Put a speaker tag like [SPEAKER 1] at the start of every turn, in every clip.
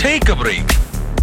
[SPEAKER 1] take a break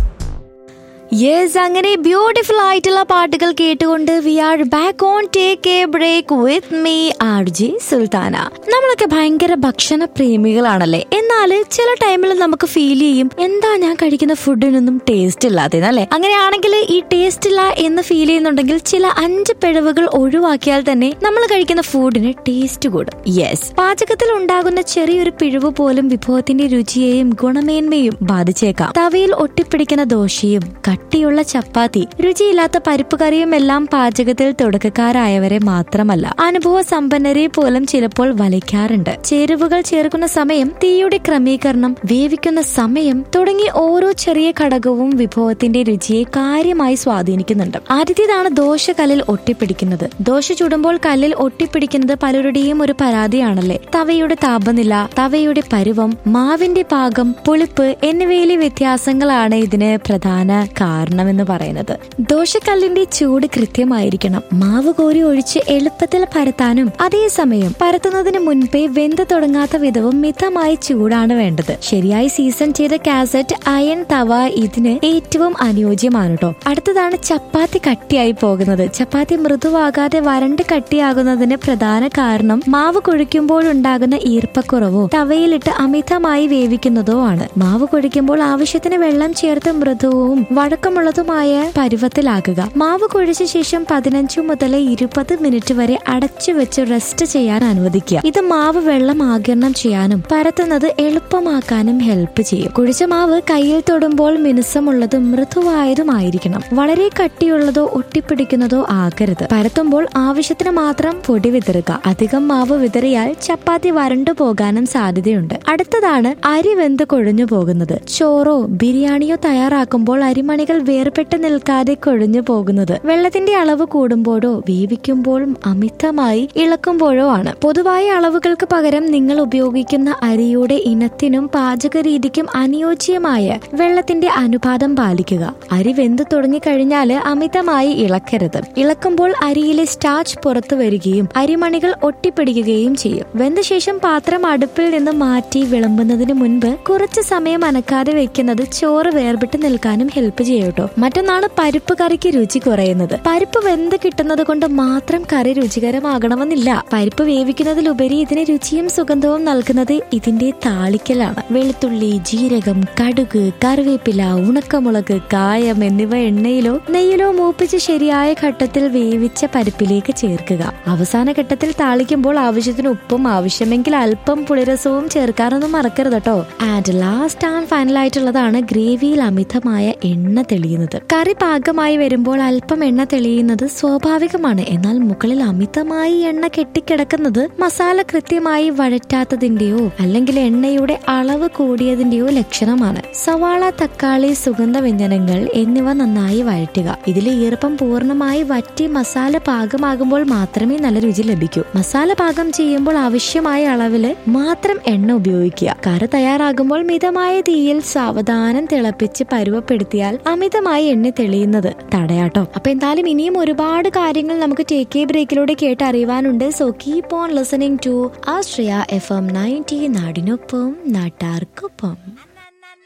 [SPEAKER 2] yes അങ്ങനെ beautiful ആയിട്ടുള്ള പാട്ടുകൾ കേട്ടുകൊണ്ട് we are back on take a break with me R G Sultana നമ്മളൊക്കെ ഭയങ്കര ഭക്ഷണ പ്രേമികളാണല്ലേ എന്നാൽ ചില ടൈമിൽ നമുക്ക് ഫീൽ ചെയ്യും എന്താ ഞാൻ കഴിക്കുന്ന ഫുഡിനൊന്നും ടേസ്റ്റ് ഇല്ലാത്തത് അല്ലേ അങ്ങനെയാണെങ്കിൽ ഈ ടേസ്റ്റ് ഇല്ല എന്ന് ഫീൽ ചെയ്യുന്നുണ്ടെങ്കിൽ ചില അഞ്ച് പിഴവുകൾ ഒഴിവാക്കിയാൽ തന്നെ നമ്മൾ കഴിക്കുന്ന ഫുഡിന് ടേസ്റ്റ് കൂടും യെസ് പാചകത്തിൽ ഉണ്ടാകുന്ന ചെറിയൊരു പിഴവ് പോലും വിഭവത്തിന്റെ രുചിയെയും ഗുണമേന്മയും ബാധിച്ചേക്കാം തവയിൽ ഒട്ടിപ്പിടിക്കുന്ന ദോശയും കട്ടിയുള്ള ചപ്പാത്തി രുചിയില്ലാത്ത പരിപ്പ് കറിയും എല്ലാം പാചകത്തിൽ തുടക്കക്കാരായവരെ മാത്രമല്ല അനുഭവ സമ്പന്നരെ പോലും ചിലപ്പോൾ വലയ്ക്കാറുണ്ട് ചേരുവകൾ ചേർക്കുന്ന സമയം തീയുടെ ക്രമീകരണം വേവിക്കുന്ന സമയം തുടങ്ങി ഓരോ ചെറിയ ഘടകവും വിഭവത്തിന്റെ രുചിയെ കാര്യമായി സ്വാധീനിക്കുന്നുണ്ട് ആദ്യത്തേതാണ് ദോശ കല്ലിൽ ഒട്ടിപ്പിടിക്കുന്നത് ദോശ ചുടുമ്പോൾ കല്ലിൽ ഒട്ടിപ്പിടിക്കുന്നത് പലരുടെയും ഒരു പരാതിയാണല്ലേ തവയുടെ താപനില തവയുടെ പരുവം മാവിന്റെ പാകം പുളിപ്പ് എന്നിവയിലെ വ്യത്യാസങ്ങളാണ് ഇതിന് പ്രധാന കാരണമെന്ന് പറയുന്നത് ദോശക്കല്ലിന്റെ ചൂട് കൃത്യമായിരിക്കണം മാവ് കോരി ഒഴിച്ച് എളുപ്പത്തിൽ പരത്താനും അതേസമയം പരത്തുന്നതിന് മുൻപേ വെന്ത് തുടങ്ങാത്ത വിധവും മിതമായ ചൂടാണ് വേണ്ടത് ശരിയായി സീസൺ ചെയ്ത കാസറ്റ് അയൺ തവ ഇതിന് ഏറ്റവും അനുയോജ്യമാണ് കേട്ടോ അടുത്തതാണ് ചപ്പാത്തി കട്ടിയായി പോകുന്നത് ചപ്പാത്തി മൃദുവാകാതെ വരണ്ട് കട്ടിയാകുന്നതിന് പ്രധാന കാരണം മാവ് കുഴിക്കുമ്പോൾ ഉണ്ടാകുന്ന ഈർപ്പക്കുറവോ തവയിലിട്ട് അമിതമായി വേവിക്കുന്നതോ ആണ് മാവ് കുഴിക്കുമ്പോൾ ആവശ്യത്തിന് വെള്ളം ചേർത്ത് മൃദുവും വഴക്കമുള്ളതുമായ പരുവത്തിലാക്കുക മാവ് കുഴിച്ച ശേഷം പതിനഞ്ചു മുതൽ ഇരുപത് മിനിറ്റ് വരെ അടച്ചു വെച്ച് റെസ്റ്റ് ചെയ്യാൻ അനുവദിക്കുക ഇത് മാവ് വെള്ളം ആകിരണം ചെയ്യാനും പരത്തുന്നത് എളുപ്പമാക്കാനും ഹെൽപ്പ് ചെയ്യും കുഴിച്ച മാവ് കയ്യിൽ തൊടുമ്പോൾ മിനുസമുള്ളതും മൃദുവായതുമായിരിക്കണം വളരെ കട്ടിയുള്ളതോ ഒട്ടിപ്പിടിക്കുന്നതോ ആകരുത് പരത്തുമ്പോൾ ആവശ്യത്തിന് മാത്രം പൊടി വിതറുക അധികം മാവ് വിതറിയാൽ ചപ്പാത്തി വരണ്ടു പോകാനും സാധ്യതയുണ്ട് അടുത്തതാണ് അരി വെന്ത് കൊഴിഞ്ഞു പോകുന്നത് ചോറോ ബിരിയാണിയോ തയ്യാറാക്കുമ്പോൾ അരിമണികൾ വേർപെട്ട് നിൽക്കാതെ കൊഴിഞ്ഞു പോകുന്നത് വെള്ളത്തിന്റെ അളവ് കൂടുമ്പോഴോ വേവിക്കുമ്പോഴും അമിതമായി ഇളക്കുമ്പോഴോ ആണ് പൊതുവായ അളവുകൾക്ക് പകരം നിങ്ങൾ ഉപയോഗിക്കുന്ന അരിയുടെ ഇനത്തിനും പാചക രീതിക്കും അനുയോജ്യമായ വെള്ളത്തിന്റെ അനുപാതം പാലിക്കുക അരി വെന്ത് തുടങ്ങിക്കഴിഞ്ഞാൽ അമിതമായി ഇളക്കരുത് ഇളക്കുമ്പോൾ അരിയിലെ സ്റ്റാച്ച് പുറത്തു വരികയും അരിമണികൾ ഒട്ടിപ്പിടിക്കുകയും ചെയ്യും വെന്ത ശേഷം പാത്രം അടുപ്പിൽ നിന്ന് മാറ്റി വിളമ്പുന്നതിന് മുൻപ് കുറച്ച് സമയം അനക്കാതെ വെക്കുന്നത് ചോറ് വേർപെട്ട് നിൽക്കാനും ഹെൽപ്പ് ചെയ്യും കേട്ടോ മറ്റൊന്നാണ് പരിപ്പ് കറിക്ക് രുചി കുറയുന്നത് പരിപ്പ് വെന്ത് കിട്ടുന്നത് കൊണ്ട് മാത്രം കറി രുചികരമാകണമെന്നില്ല പരിപ്പ് വേവിക്കുന്നതിലുപരി ഇതിന് രുചിയും സുഗന്ധവും നൽകുന്നത് ഇതിന്റെ താളിക്കലാണ് വെളുത്തുള്ളി ജീരകം കടുക് കറിവേപ്പില ഉണക്കമുളക് കായം എന്നിവ എണ്ണയിലോ നെയ്യിലോ മൂപ്പിച്ച് ശരിയായ ഘട്ടത്തിൽ വേവിച്ച പരിപ്പിലേക്ക് ചേർക്കുക അവസാന ഘട്ടത്തിൽ താളിക്കുമ്പോൾ ആവശ്യത്തിന് ഉപ്പും ആവശ്യമെങ്കിൽ അല്പം പുളിരസവും ചേർക്കാനൊന്നും മറക്കരുത് കേട്ടോ ആൻഡ് ലാസ്റ്റ് ആൻഡ് ഫൈനൽ ആയിട്ടുള്ളതാണ് ഗ്രേവിയിൽ അമിതമായ എണ്ണ തെളിയുന്നത് കറി പാകമായി വരുമ്പോൾ അല്പം എണ്ണ തെളിയുന്നത് സ്വാഭാവികമാണ് എന്നാൽ മുകളിൽ അമിതമായി എണ്ണ കെട്ടിക്കിടക്കുന്നത് മസാല കൃത്യമായി വഴറ്റാത്തതിന്റെയോ അല്ലെങ്കിൽ എണ്ണയുടെ അളവ് കൂടിയതിന്റെയോ ലക്ഷണമാണ് സവാള തക്കാളി സുഗന്ധ വ്യഞ്ജനങ്ങൾ എന്നിവ നന്നായി വഴറ്റുക ഇതിലെ ഈർപ്പം പൂർണ്ണമായി വറ്റി മസാല പാകമാകുമ്പോൾ മാത്രമേ നല്ല രുചി ലഭിക്കൂ മസാല പാകം ചെയ്യുമ്പോൾ ആവശ്യമായ അളവില് മാത്രം എണ്ണ ഉപയോഗിക്കുക കറി തയ്യാറാകുമ്പോൾ മിതമായ തീയിൽ സാവധാനം തിളപ്പിച്ച് പരുവപ്പെടുത്തിയാൽ അമിതമായി എണ്ണ തെളിയുന്നത് തടയാട്ടോ അപ്പൊ എന്തായാലും ഇനിയും ഒരുപാട് കാര്യങ്ങൾ നമുക്ക് ടേക്ക് എ ബ്രേക്കിലൂടെ കേട്ട് അറിയുവാനുണ്ട് so keep on listening to Ashraya F M ninety നാടിനൊപ്പം നാട്ടാർക്കൊപ്പം